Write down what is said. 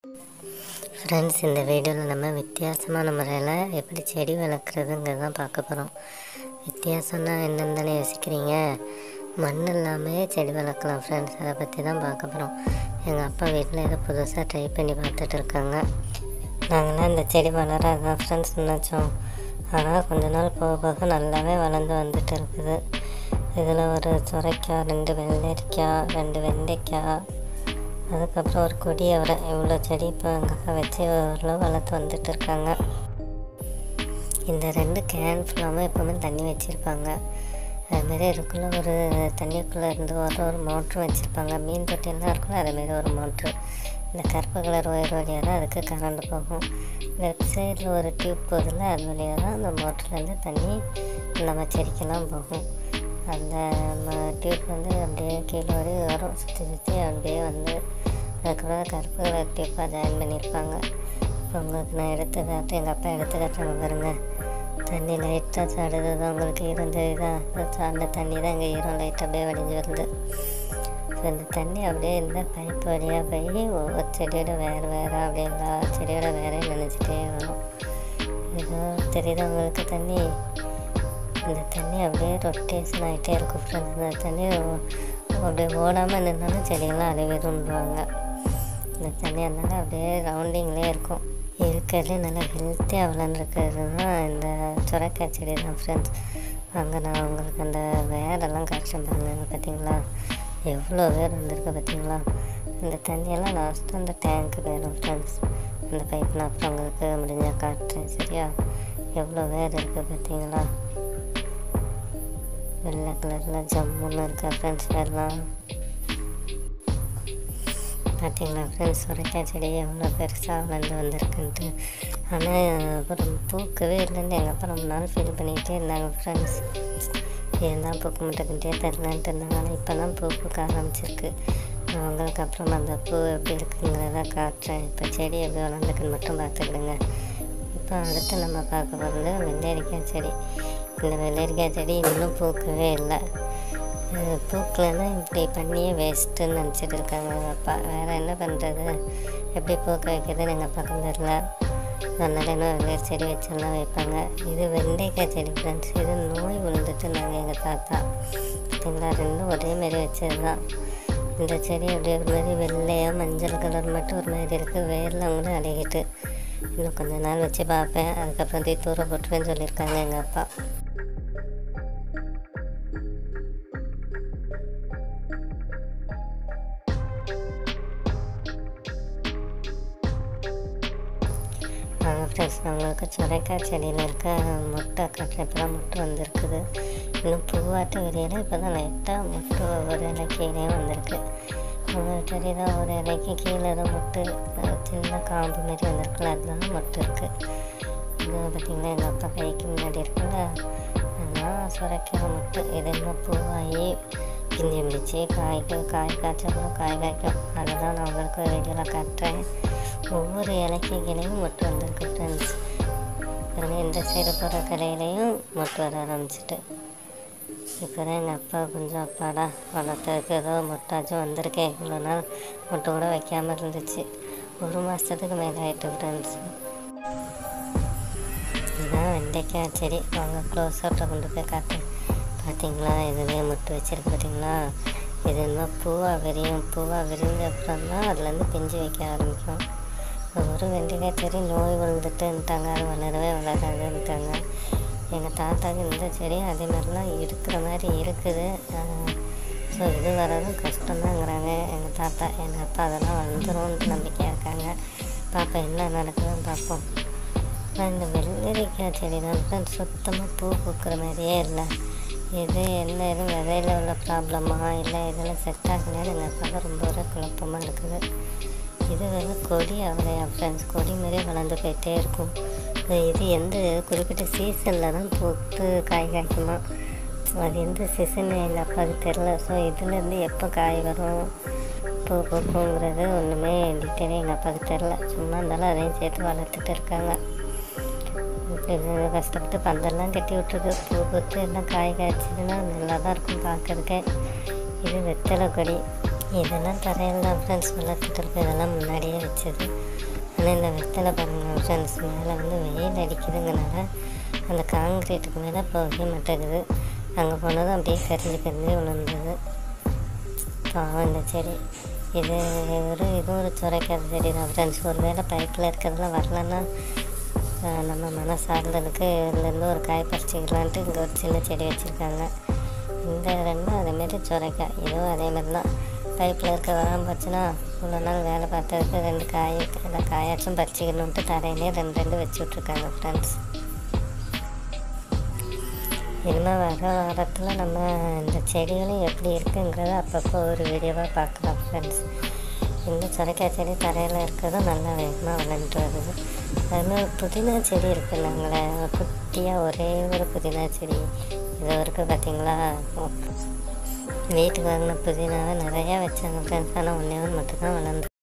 friends இந்த வீடியோவில் நம்ம வித்தியாசமான முறையில் எப்படி செடி வளர்க்குறதுங்கிறது தான் பார்க்க போகிறோம் வித்தியாசம்னா என்னன்னு தானே யோசிக்கிறீங்க மண் இல்லாமல் செடி வளர்க்கலாம் ஃப்ரெண்ட்ஸ் அதை பற்றி தான் பார்க்க போகிறோம் எங்கள் அப்பா வீட்டில் ஏதோ புதுசாக ட்ரை பண்ணி பார்த்துட்டு இருக்காங்க நாங்களாம் இந்த செடி வளராதான் ஃப்ரெண்ட்ஸ் நினச்சோம் ஆனால் கொஞ்ச நாள் போக போக நல்லாவே வளர்ந்து வந்துட்டு இருக்குது இதில் ஒரு சுரைக்காய் ரெண்டு வெள்ளரிக்காய் ரெண்டு வெண்டைக்காய் அதுக்கப்புறம் ஒரு கொடி அவரை இவ்வளோ செடி இப்போ எங்கள் அக்கா வச்சு ஓரளவு வளர்த்து வந்துட்டு இருக்காங்க இந்த ரெண்டு கேன் ஃபுல்லாமல் எப்போவுமே தண்ணி வச்சுருப்பாங்க அதுமாரி இதுக்குள்ளே ஒரு தண்ணிக்குள்ளே இருந்து ஒரு ஒரு மோட்ரு வச்சுருப்பாங்க மீன் தொட்டியெல்லாம் இருக்குல்ல அதேமாரி ஒரு மோட்ரு இந்த கருப்பு கலர் ஒயர் வழியாக தான் அதுக்கு கரண்ட் போகும் லெஃப்ட் சைடில் ஒரு டியூப் போதில் அது வழியாக தான் அந்த மோட்டர்லேருந்து தண்ணி நம்ம செடிக்கெல்லாம் போகும் அந்த டியூப் வந்து அப்படியே கீழே வரை வரும் சுற்றி சுற்றி அப்படியே வந்து அதுக்கப்புறம் கருப்பு கலர் டியூப்பாக ஜாயின் பண்ணியிருப்பாங்க இப்போ உங்களுக்கு நான் எடுத்து காட்டு எங்கள் அப்பா எடுத்து காட்டுறாங்க பாருங்கள் தண்ணி லைட்டாக சாடுது தான் உங்களுக்கு ஈரம் தெரியுதா சாடின தண்ணி தான் இங்கே ஈரம் லைட்டாக அப்படியே வடிஞ்சு வருது ஸோ இந்த தண்ணி அப்படியே இந்த பைப் வழியாக போய் ஒவ்வொரு செடியோட வேறு வேறு அப்படியே எல்லா செடியோட வேறே நினச்சிட்டே வரும் ஏதோ தெரியுதா உங்களுக்கு தண்ணி இந்த தண்ணி அப்படியே ரொட்டேஷன் ஆகிட்டே இருக்கும் ஃப்ரெண்ட்ஸ் இந்த தண்ணி அப்படியே ஓடாமல் நின்னாலும் செடிகள்லாம் அழிவிடும்பாங்க இந்த தண்ணி அதனால அப்படியே ரவுண்டிங்லேயே இருக்கும் இருக்கிறதுலே நல்லா ஹெல்த்தியாக வளர்ந்துருக்கிறது தான் இந்த சுரக்காய் செடி தான் ஃப்ரெண்ட்ஸ் அங்கே நான் உங்களுக்கு அந்த வேரெல்லாம் காய்ச்சல் பாருங்க பார்த்தீங்களா எவ்வளோ வேர் வந்திருக்கு பார்த்தீங்களா இந்த தண்ணியெல்லாம் லாஸ்ட்டாக அந்த டேங்க்கு போயிடும் ஃப்ரெண்ட்ஸ் அந்த பைப் நான் அப்புறம் உங்களுக்கு முடிஞ்சால் காட்டுறேன் சரியா எவ்வளோ வேர் இருக்குது பார்த்தீங்களா வெள்ளை கலரில் ஜம்முன்னு இருக்கா ஃப்ரெண்ட்ஸ் எல்லாம் பார்த்தீங்களா ஃப்ரெண்ட்ஸ் சுரைக்காய் செடி எவ்வளோ பெருசாக வளர்ந்து வந்திருக்குன்ட்டு ஆனால் அப்புறம் பூக்கவே இல்லைன்னு எங்கள் அப்பா ரொம்ப நாள் ஃபீல் பண்ணிக்கிட்டே இருந்தாங்க ஃப்ரெண்ட்ஸ் ஏன் தான் பூக்க மாட்டேங்கிட்டே தெரிலன்ட்டு இருந்தாங்க ஆனால் இப்போ தான் பூ பூக்க ஆரம்பிச்சிருக்கு நான் உங்களுக்கு அப்புறம் அந்த பூ எப்படி இருக்குங்கிறத காட்டுறேன் இப்போ செடி எப்படி வளர்ந்துக்குன்னு மட்டும் பார்த்துக்கிடுங்க இப்போ அடுத்து நம்ம பார்க்க போகிறது வெள்ளரிக்காய் செடி இந்த வெள்ளரிக்காய் செடி இன்னும் பூக்கவே இல்லை பூக்களைன்னா இப்படி பண்ணியே வேஸ்ட்டுன்னு நினச்சிட்டு இருக்காங்க எங்கள் அப்பா வேறு என்ன பண்ணுறது எப்படி பூக்க வைக்கிறதுன்னு எங்கள் அப்பாவுக்கும் தெரில அதனால் இன்னும் வெள்ளரி செடி வச்செல்லாம் வைப்பாங்க இது வெண்டைக்காய் செடி ஃப்ரெண்ட்ஸ் இது நோய் விழுந்துட்டு நாங்கள் எங்கள் தாத்தா பார்த்தீங்களா ரெண்டும் ஒரே மாரி வச்சது தான் இந்த செடி அப்படியே ஒரு மாதிரி வெள்ளையாக மஞ்சள் கலர் மட்டும் ஒரு மாதிரி இருக்குது வேர்லாம் கூட அழகிட்டு இன்னும் கொஞ்ச நாள் வச்சு பார்ப்பேன் அதுக்கப்புறம் தீ தூர போட்டுருவேன்னு சொல்லியிருக்காங்க எங்கள் அப்பா வாங்க ஃப்ரெண்ட்ஸ் நம்மளுக்கு சுரைக்காய் செடியில் இருக்க முட்டை கட்டில் இப்போ தான் முட்டை வந்திருக்குது இன்னும் பூவாட்டு வெளியில் இப்போ தான் லைட்டாக முட்டை ஒவ்வொரு இலைக்கையிலையும் வந்திருக்கு ஒரு செடி தான் ஒரு இலைக்கு கீழே தான் முட்டு சின்ன காம்பு மாரி வந்திருக்குல்ல அதுதான் முட்டை இருக்குது இது பார்த்திங்கன்னா எங்கள் அப்பா கைக்கு முன்னாடி இருக்குல்ல அதுதான் சுரைக்காய் முட்டை இது என்ன பூவாகி பிஞ்சு பிடிச்சி காய்க்கும் காய் காய்ச்சப்பறம் காய் காய்க்கும் அதை தான் நான் உங்களுக்கு வீடியோவில் காட்டுறேன் ஒவ்வொரு இலக்கைகளையும் மொட்டு வந்திருக்கு ஃப்ரெண்ட்ஸ் பாருங்கள் இந்த சைடு போகிற கடையிலையும் மொட்டு வர ஆரம்பிச்சிட்டு இப்போ தான் எங்கள் அப்பா கொஞ்சம் அப்பாடா வளர்த்ததுக்கு ஏதோ மொட்டாச்சும் வந்திருக்கேன் இவ்வளோ நாள் மொட்டை கூட வைக்காமல் இருந்துச்சு ஒரு மாதத்துக்கு மேலே ஆகிட்டு ஃப்ரெண்ட்ஸ் இதுதான் வெண்டைக்காய் செடி வாங்க க்ளோஸ் அப்பில் கொண்டு போய் காட்டேன் பார்த்தீங்களா இதுலேயே முட்டு வச்சிருக்கு பார்த்தீங்களா இது இன்னும் பூவாக விரியும் பூவாக விரிஞ்ச அப்புறம் தான் அதுலேருந்து பிஞ்சு வைக்க ஆரம்பிக்கும் ஒரு வெண்டைக்காய் செடி நோய் விழுந்துட்டுன்ட்டாங்க அது வளரவே வளராதுன்ட்டாங்க எங்கள் தாத்தாவுக்கு இந்த செடி அதே மாதிரிலாம் இருக்கிற மாதிரி இருக்குது ஸோ இது வரதும் கஷ்டம்தாங்கிறாங்க எங்கள் தாத்தா எங்கள் அப்பா அதெல்லாம் வந்துடும்னு நம்பிக்கையாக இருக்காங்க பார்ப்போம் என்ன நடக்குதுன்னு பார்ப்போம் ஆனால் இந்த வெள்ளரிக்காய் செடி தான் சுத்தமாக பூ பூக்கிற மாதிரியே இல்லை இது என்ன எதுவும் விதையில் உள்ள ப்ராப்ளமா இல்லை இதில் செட் ஆகலைன்னு எங்கள் அப்பாவுக்கு ரொம்ப ஒரு குழப்பமாக இருக்குது இது வந்து கொடி அவரையா ஃப்ரெண்ட்ஸ் கொடி மாதிரியே வளர்ந்து போயிட்டே இருக்கும் இது எந்த குறிப்பிட்ட சீசனில் தான் பூத்து காய் காய்க்குமா அது எந்த சீசன் எங்கள் அப்பாவுக்கு தெரில ஸோ இதுலேருந்து எப்போ காய் வரும் பூ பூக்குங்கிறது ஒன்றுமே டீட்டெயிலாக எங்கள் அப்பாவுக்கு தெரில சும்மா இருந்தாலும் அதையும் சேர்த்து வளர்த்துட்டு இருக்காங்க கஷ்டப்பட்டு பந்தெல்லாம் கட்டி விட்டுருக்கு பூ பூத்து எல்லாம் காய் காய்ச்சதுன்னா நல்லா தான் இருக்கும் பார்க்கறதுக்கே இது வெத்தலை கொடி இதெல்லாம் தரையில் தான் ஃப்ரெண்ட்ஸ் வளர்த்துட்டு இருக்கு இதெல்லாம் முன்னாடியே வச்சது ஆனால் இந்த வெத்தலை பாருங்கள் ஃப்ரெண்ட்ஸ் மேலே வந்து வெயில் அடிக்குதுங்கனால அந்த காங்கிரீட்டுக்கு மேலே போகவே மாட்டேங்குது அங்கே போனதும் அப்படியே கரிஞ்சு கரிஞ்சு விழுந்தது பாவம் இந்த செடி இது ஒரு இது ஒரு சுரைக்காத செடி தான் ஃப்ரெண்ட்ஸ் ஒரு வேளை பைப்பில் இருக்கிறதுலாம் வரலன்னா ஆஹ், நம்ம மனசார்ந்ததுக்கு இதுலேருந்து ஒரு காய் பறிச்சிக்கலான்ட்டு இங்கே ஒரு சின்ன செடி வச்சுருக்காங்க இந்த ரெண்டும் அதேமாரி சுரைக்காய் இதுவும் அதேமாரி தான் பைப்பில் இருக்க வராமல் போச்சுன்னா இவ்வளோ நாள் வேலை பார்த்ததுக்கு ரெண்டு காய் அந்த காயாச்சும் பறிச்சிக்கணுன்ட்டு தரையிலே ரெண்டு ரெண்டு வச்சு விட்ருக்காங்க ஃப்ரெண்ட்ஸ் இனிமேல் வர வாரத்தில் நம்ம இந்த செடிகளும் எப்படி இருக்குங்கிறத அப்பப்போ ஒரு வீடியோவாக பார்க்கலாம் ஃப்ரெண்ட்ஸ் இந்த சுரைக்காய் செடி தரையில் இருக்கிறதும் நல்லா வேகமாக வளர்ந்துட்டு வருது அதுமாதிரி புதினா செடி இருக்குது நாங்களே குட்டியாக ஒரே ஒரு புதினா செடி இது வரைக்கும் பார்த்தீங்களா வீட்டுக்கு வாங்கின புதினாவை நிறையா வச்சாங்க ஃப்ரெண்ட்ஸ் ஆனால் ஒன்றே ஒன்று மட்டும்தான் வளர்ந்து